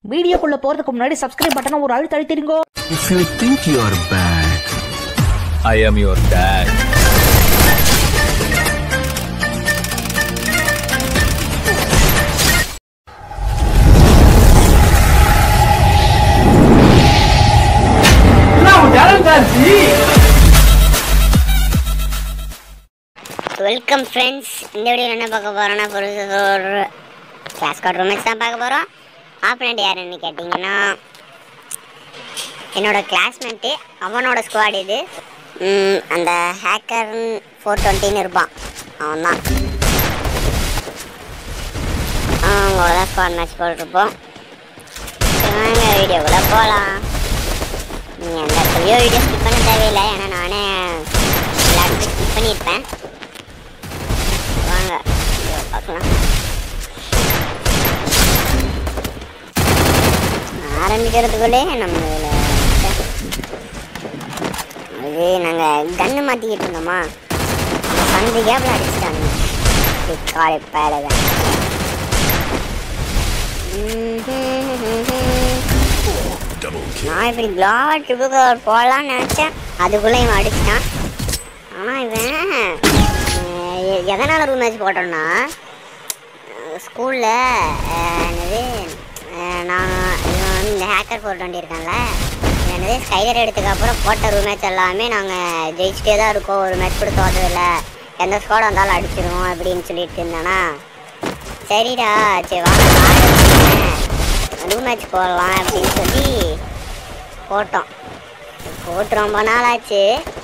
வீடியோக்குள்ள போறதுக்கு முன்னாடி சப்ஸ்கிரைப் பட்டனை ஒரு அழுத்த அழுத்திருங்கோ If you think you're bad, I am your dad. Welcome friends இந்த வீடியோ என்ன பார்க்க போகிறோன்னா ஒரு கிளாஸ் கார்டு ரூமேட்ஸ் தான் பார்க்க போகிறோம் ஆப்பனண்ட் யாருன்னு கேட்டிங்கன்னா என்னோட கிளாஸ்மேட்டு அவனோட ஸ்குவாட் இது ம், அந்த ஹேக்கர் ஃபோர் டுவெண்ட்டின்னு இருப்பான் அவன் தான் அவங்களோட தான் ஸ்குவாட் மேட்ச் போட்டிருப்போம் வாங்க வீடியோக்குள்ளே போகலாம் நீங்கள் எந்த இடத்துலையோ வீடியோ ஸ்கிப் பண்ண தேவையில்லை ஏன்னா நானே எல்லாத்தையும் ஸ்கிப் பண்ணியிருப்பேன் வாங்க இதோ பார்க்கலாம் ஆரம்பிக்கிறதுக்குள்ளே நம்ம இதில் அது நாங்கள் கன்று மாற்றிக்கிட்டு இருந்தோமா அந்த கேப்பில் அடிச்சிட்டாங்க காலை பேரை தான் நான் இப்படி கிளாவ் ட்ரிபிள் கவர் போடலாம்னு நினச்சேன் அதுக்குள்ளே இவன் அடிச்சிட்டான் ஆனால் இவன் அஹ், எதனால் ரூம் மேட்ச் போட்டோன்னா ஸ்கூலில் என்னது அஹ், நான் இவன் வந்து இந்த ஹேக்கர் ஃபோர் டுவெண்ட்டி இருக்கான்ல இவன் என்னது ஸ்கைலர் எடுத்ததுக்கு அப்புறம் போட்ட ரூம் மேட்ச் எல்லாமே நாங்கள் ஜெயிச்சிட்டே தான் இருக்கோம் ஒரு மேட்ச் கூட தோற்றதில்லை எந்த ஸ்குவாட் வந்தாலும் அடிச்சிருவோம் அப்படின்னு சொல்லிட்டு இருந்தானா சரிடா சரி வாங்க ரூம் மேட்ச் போடலாம் அப்படின்னு சொல்லி போட்டோம் போட்டு ரொம்ப நாள் ஆச்சு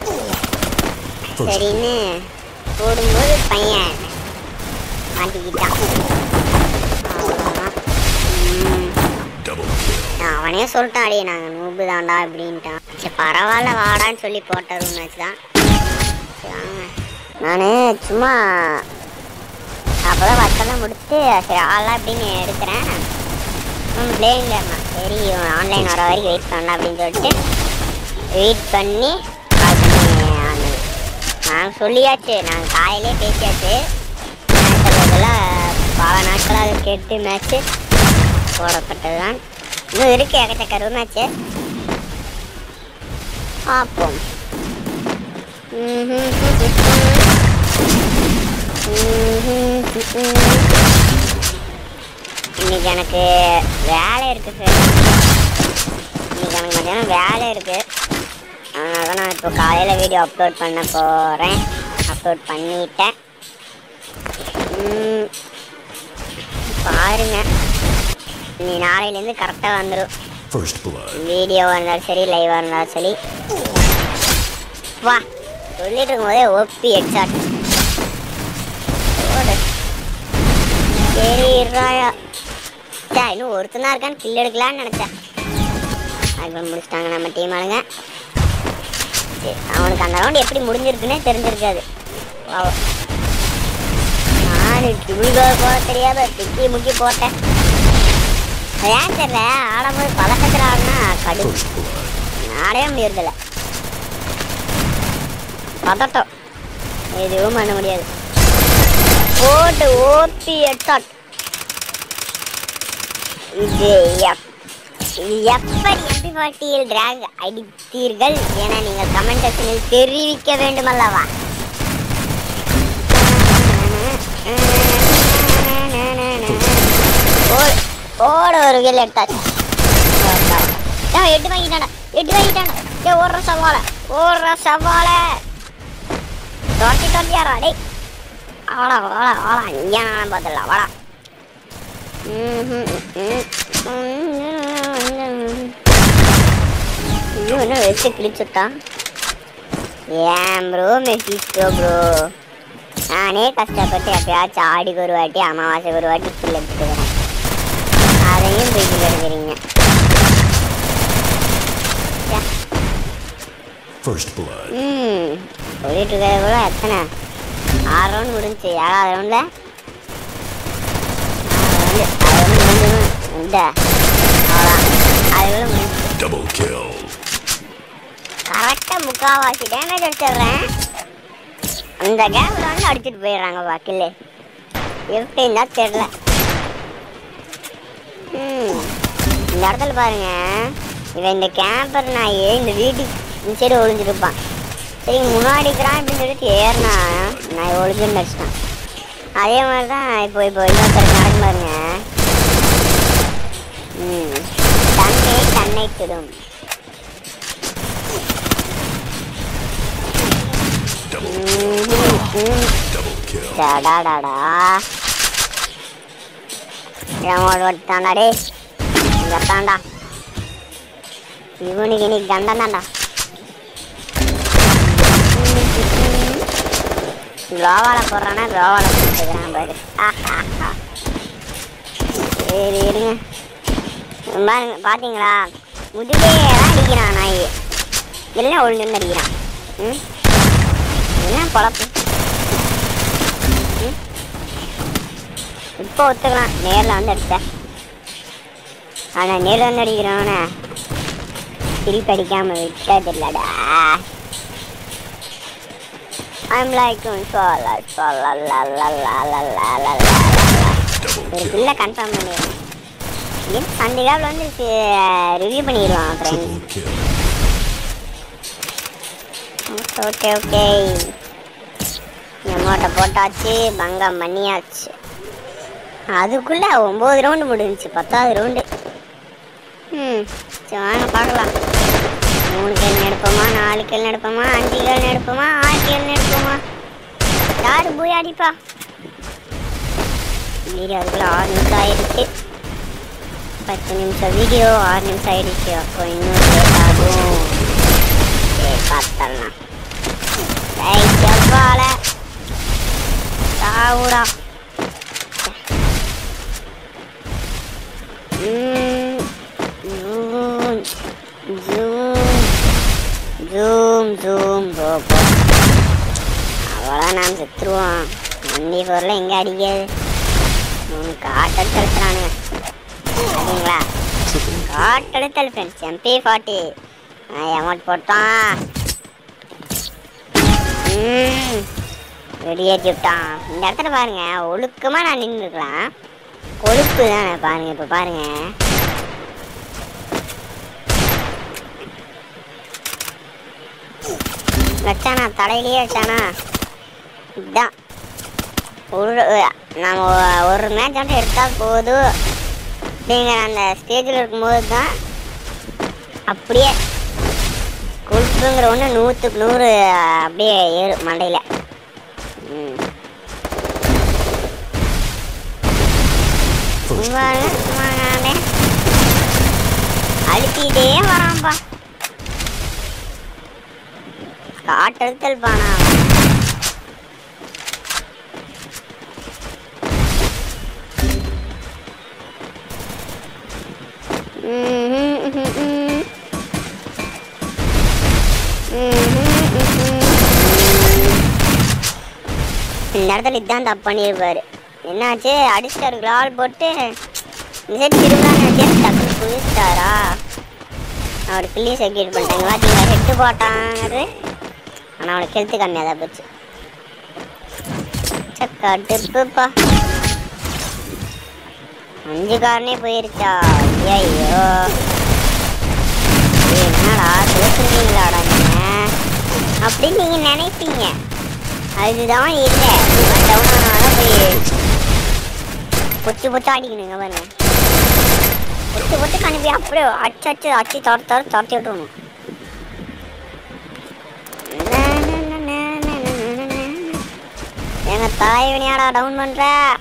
சரின்னு போடும்போது பையன் மாட்டிக்கிட்டான் அவ்வளோதான். ம். நான் அவனே சொல்லிட்டான் அடி நாங்கள் நூபு தான்டா அப்படின்ட்டான் சரி பரவாயில்ல வாடான்னு சொல்லி போட்ட ரூம் மேட்ச் தான் சரி வாங்க நான் சும்மா அப்போதான் ஒர்க்கெல்லாம் முடிச்சுட்டு சரி ஆளா அப்படின்னு எடுக்கிறேன் பிளேயிங்கில் இருந்தான் சரி இவன் ஆன்லைன் வர வரைக்கும் வெயிட் பண்ணலாம் அப்படின்னு சொல்லிட்டு வெயிட் பண்ணி கால் பண்ணி ஆனது நான் சொல்லியாச்சு நான் காலையிலே பேசியாச்சு மேட்ச் பல நாட்களாக கேட்டு மேட்ச்சு போடப்பட்டது தான் இன்னும் இருக்கு ஏகச்சக்க ரூ மேட்ச்சு பார்ப்போம் இன்னைக்கு எனக்கு வேலை இருக்கு சார் இன்னைக்கு எனக்கு மத்தியானம் வேலை இருக்கு அதனால தான் நான் இப்போ காலையில் வீடியோ அப்லோட் பண்ண போகிறேன் அப்லோட் பண்ணிட்டேன் ம், பாருங்க நீ நாளையிலேருந்து கரெக்டாக வந்துடும் first blood. வீடியோவாக இருந்தாலும் சரி லைவாக இருந்தாலும் சரி வா சொல்லிட்டு இருக்கும்போதே ஒப்பி ஹெட்ஷாட் ஓடு சரி இருறாயா சே இன்னும் ஒருத்தனா இருக்கான்னு கில் எடுக்கலான்னு நினச்சேன் அதுக்கு முடிச்சிட்டாங்க நம்ம டீம் ஆளுங்க சரி அவனுக்கு அந்த ரவுண்ட் எப்படி முடிஞ்சிருக்குன்னே தெரிஞ்சிருக்காது பாவம். நான் ட்ரிபிள் போட தெரியாத திக்கி முக்கி போட்டேன் அது ஏன் தெரியல ஆடும்போது பழக்கத்தில் ஆடினா கடு ஆடவே முடியறதில்ல பதட்டம் எதுவும் பண்ண முடியாது போட்டு ஓப்பி எட்டாட் இது எப்- இது எப்படி எம்பி பாட்டியில் டிராக் அடித்தீர்கள் என நீங்கள் கமெண்ட் செக்ஷனில் தெரிவிக்க வேண்டுமல்லவா ஓடு ஓட ஒரு கில் எடுத்தாச்சு ஏன் எட்டு வாங்கிட்டானே எட்டு வாங்கிட்டானே ஏ ஓடுற சவால ஓடுற சவால தொட்டி தொட்டியாரா டேய் வாடா வாடா வாடா இங்கே நான் பார்த்துடலாம் வாடா இது என்ன வச்சு கிழிச்சுட்டான் ஏன் ப்ரோ மெசிஸ்டோ ப்ரோ நானே கஷ்டப்பட்டு எப்பயாச்சும் ஆடிக்கு ஒரு வாட்டி அமாவாசைக்கு ஒரு வாட்டி கில் எடுத்துக்கிறேன் அதையும் போய் கில் எடுக்கிறீங்க First blood. ம் சொல்லிட்டு இருக்கிறத கூட எத்தனை ஆறு ரவுண்ட் முடிஞ்சுச்சு ஏழாவது ரவுண்டில் அது வந்து முடிஞ்சிடும் இந்த அவ்வளோதான் அதுக்குள்ள முடிஞ்சு Double kill. கரெக்டாக முக்கால்வாசி டேமேஜ் அடிச்சிடுறேன் அந்த கேப்பில் வந்து அடிச்சுட்டு போயிடுறாங்க வாக்கில் எப்படின்னா தெரில ம் இந்த இந்த இடத்துல பாருங்க இவன் இந்த கேம்பர் நாய் இந்த வீட்டுக்கு இந்த சைடு ஒளிஞ்சிருப்பான் சரி முன்னாடி இருக்கிறான் அப்படின்னு சொல்லிட்டு ஏறினா நான் ஒளிஞ்சுன்னு வச்சிட்டான் அதே மாதிரி தான் இப்போ இப்போ இன்னொருத்தர் நடந்து பாருங்க ம் தன்னை தன்னை சுடும் டாடாடாடா தாண்டா டே இங்க தாண்டா இவனுக்கு இன்னைக்கு தண்டம் தாண்டா கோவால போடுறானா கோவால போட்டுக்கிறான் பாரு சரி இருங்க பாருங்க பாத்தீங்களா முதுகே தான் அடிக்கிறான் நாய் எல்லாம் ஒழுங்கு அடிக்கிறான் ம் என்ன பொழப்பு ம்? இப்போ ஒத்துக்கலாம் நேரில் வந்து அடித்தேன் ஆனால் நேரில் வந்து அடிக்கிறவன திருப்பி அடிக்காம விட்டதில்லடா I'm like சொல்ல சொல்ல la la la la la la la ஒரு பிள்ளை கன்ஃபார்ம் பண்ணிடுறேன் இது சண்டிகாவில் வந்து ரிவ்யூ பண்ணிடுவான் friends Double kill. Okay okay எமோட்டை போட்டாச்சு பங்கம் பண்ணியாச்சு அதுக்குள்ள ஒம்பது ரவுண்டு முடிஞ்சுச்சு பத்தாவது ரவுண்டு ம் சரி வாங்க பார்க்கலாம் மூணு கேள் எடுப்போமா நாலு கேள் எடுப்போமா அஞ்சு கேள் எடுப்போமா ஆறு கேள் எடுப்போமா யாரு போய் அடிப்பா வீடியோ அதுக்குள்ள ஆறு நிமிஷம் ஆயிடுச்சு பத்து நிமிஷம் வீடியோ ஆறு நிமிஷம் ஆயிடுச்சு அப்போ இன்னும் லேட் ஆகும் சரி பார்த்துடலாம் டேய் செவ்வாழ சாவுடா ம், ஜூம், ஜூம், ஜூம், ஜூம், போ, போ. அவ்வளோதான் நாம் செத்துருவோம் வண்டி பொருள் எங்கே அடிக்காது உனக்கு காட்டெடுத்து அழுத்துறானுங்க சரிங்களா காட்டெடுத்தல் ஃப்ரெண்ட்ஸ் எம்பி ஃபார்ட்டி அமௌண்ட் போட்டான் ம் வெளியேற்றி விட்டான் இந்த இடத்துல பாருங்க ஒழுக்கமா நான் நின்று இருக்கலாம் கொழுப்பு தானே பாருங்க இப்ப பாருங்க வச்சானா தலையிலேயே வச்சானா இதுதான் ஒரு நம்ம ஒரு மேட்ச் மட்டும் எடுத்தா போதும் அப்படிங்கிற அந்த ஸ்டேஜில் இருக்கும்போது தான் அப்படியே கொழுப்புங்கிற ஒன்று நூற்றுக்கு நூறு அப்படியே ஏறும் மண்டையில் ம் சும்மாங்க, சும்மாங்க. அழுத்திட்டே வரான்பா காட்டெடுத்தல் பானா இந்த இடத்துல இதான் தப்பு பண்ணியிருப்பாரு என்னாச்சு அடிச்சிட்டாரு கிளால் போட்டு இந்த சைடு திரும்ப நினைச்சு டக்குனு குதிச்சிட்டாரா அவர் கிள்ளி செக்யூட் பண்ணிட்டாங்க பார்த்தீங்களா ஹெட்டு போட்டாங்கிறது ஆனால் அவனுக்கு ஹெல்த்து கம்மியாக தான் போச்சு சக்கட்டுப்புப்பா அஞ்சு காரனே போயிருச்சா ஐயோ என்னடா தோத்துருவீங்களாடா நீங்க அப்படின்னு நீங்க நினைப்பீங்க அதுதான் இல்லை டவுன் ஆனாலும் போய் பொத்து பொத்து அடிக்கணுங்க பாருங்க பொத்து பொத்து அனுப்பி அப்படியே அச்சு அச்சு அச்சு தர தர துரத்தி விட்டுருணும் எங்க தலைவனியாடா டவுன் பண்ற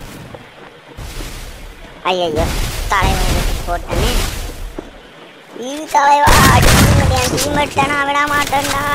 ஐயோ தலைவன் போட்டனே இது தலைவா அடிக்க என் டீமெட்டை நான் விட மாட்டேன்டா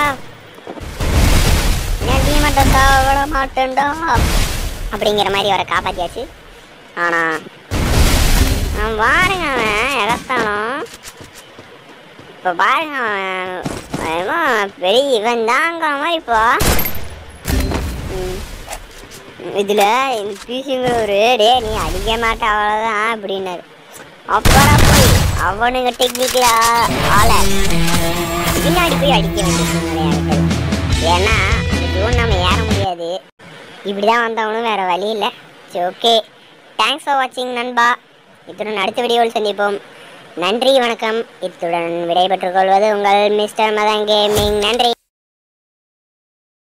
என் டீமெட்டை தான் விட மாட்டேன்டா அப்படிங்கிற மாதிரி அவரை காப்பாத்தியாச்சு ஆனா அவன் பாருங்க அவன் இறத்தாலும் இப்போ பாருங்க அவன் அவன் பெரிய இவன் தாங்கிற மாதிரி இப்போ ம். இதுல இந்த பிசிங்கிற ஒரு டே நீ அடிக்க மாட்ட அவ்வளோதான் அப்படின்னாரு அப்புறம் போய் அவனுங்க டெக்னிக்ல ஆள பின்னாடி போய் அடிக்க வேண்டிய சூழ்நிலை இருக்குது ஏன்னா இதுவும் நம்ம ஏற முடியாது இப்படிதான் வந்தவனும் வேற வழி இல்லை சரி ஓகே தேங்க்ஸ் ஃபார் வாட்சிங் நண்பா இத்துடன் அடுத்த வீடியோவில் சந்திப்போம் நன்றி வணக்கம் இத்துடன் விடைபெற்றுக் கொள்வது உங்கள் மிஸ்டர் மதன் கேமிங் நன்றி